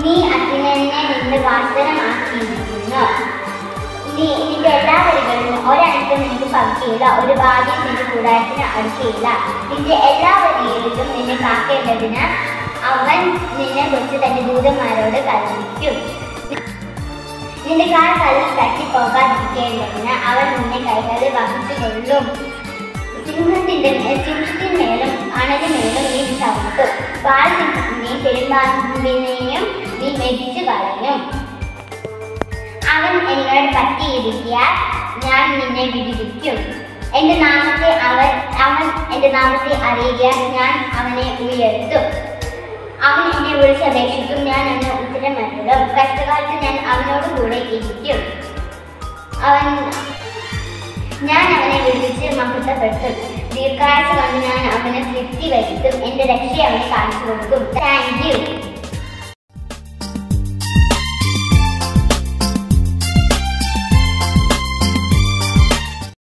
നീ അർജുനനെ നിന്ന് വാസനമാക്കിയിരിക്കുന്നു നീ നിന്റെ എല്ലാ വരികളിലും ഒരനക്കം നിനക്ക് പങ്കിയില്ല ഒരു ഭാഗ്യം നിന്റെ കൂടാരത്തിന് അടുക്കിയില്ല നിന്റെ എല്ലാ വരികളിലും നിന്നെ കാക്കേണ്ടതിന് അവൻ നിന്നെ കുറിച്ച് തന്റെ ദൂതന്മാരോട് കൽപ്പിക്കും നിന്റെ കാൽ കല്ലിൽ തട്ടിപ്പോകാതിരിക്കേണ്ടതിന് അവൻ നിന്നെ കൈകളിൽ വഹിച്ചുകൊള്ളും സിംഹത്തിന്റെ മേൽ സിംഹത്തിന്മേലും അണലിന്മേലും നീ ചവിട്ടും പാൽ സിംഹത്തിനെയും പെരുമ്പാമ്പിനെയും നീ മെതിച്ചു കളയും അവൻ എന്നോട് പറ്റിയിരിക്കാൻ ഞാൻ നിന്നെ വിടുവിക്കും എന്റെ നാമത്തെ അവൻ അവൻ എന്റെ നാമത്തെ അറിയിക്കാൻ ഞാൻ അവനെ ഉയർത്തും അവൻ എന്നെ വിളിച്ചപേക്ഷിക്കും ഞാൻ അവന് ഉത്തരമരുളും കഷ്ടകാലത്ത് ഞാൻ അവനോട് കൂടെ ഇരിക്കും അവൻ ഞാൻ അവനെ വിളിച്ച് മഹത്വപ്പെടുത്തും ദീർഘാഴ്ച കൊണ്ട് ഞാൻ അവനെ തൃപ്തി വരുത്തും എന്റെ രക്ഷയെ അവനെ കാണിച്ചു കൊടുക്കും താങ്ക് യു